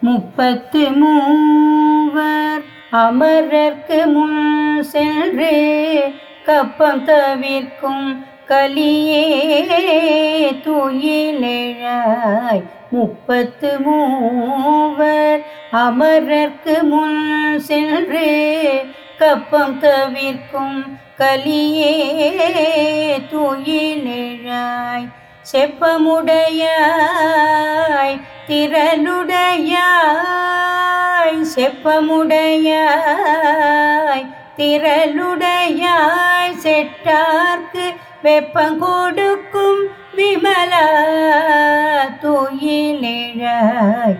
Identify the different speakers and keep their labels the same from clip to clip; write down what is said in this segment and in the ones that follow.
Speaker 1: முப்பத்து மூவர் அமரர்க்கு முன் சென்று கப்பம் தவிர்க்கும் கலியே துயிலெழாய் முப்பத்து மூவர் அமரர்க்கு முன் சென்று கப்பம் தவிர்க்கும் கலியே துயிலெழாய் செப்பமுடையாய் திரளுடையாய் செப்பமுடையாய் திரளுடையாய் செட்டார்க்கு வெப்பம் கொடுக்கும் விமலா துயிலெழாய்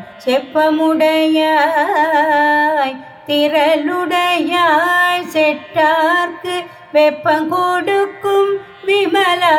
Speaker 1: செப்பமுடையாய் திரளுடையாய் செட்டார்க்கு வெப்பம் கொடுக்கும் விமலா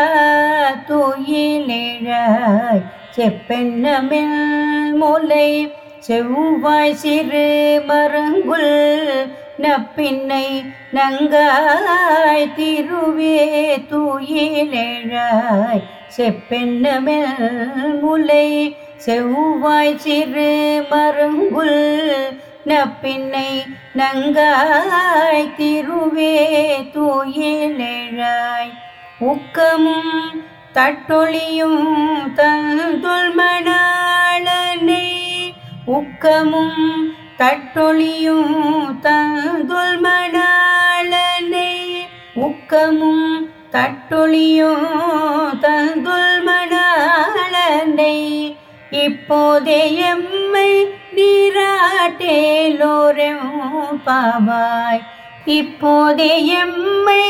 Speaker 1: துயிலெழாய் செப்பெண்ணமில் முலை செவ்வாய் சிறு மரங்குல் நப்பின்னை நங்காய் திருவே துயிலெழாய் செப்பெண்ணமில் முலை செவ்வாய் சிறு மருங்குல் நப்பின்னை நங்காய் திருவே தூயிலெழாய் உக்கமும் தட்டொளியும் தந்துள் மணாளனை உக்கமும் தட்டொளியும் தந்துள் மணாளனை உக்கமும் தட்டொளியும் தந்துள் மணாளனை இப்போதே எம்மை நீராட்டேலோரம் பாவாய் இப்போதே எம்மை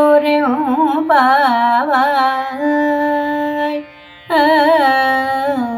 Speaker 1: நீராட்டேலோரம் பாவாய் ஆ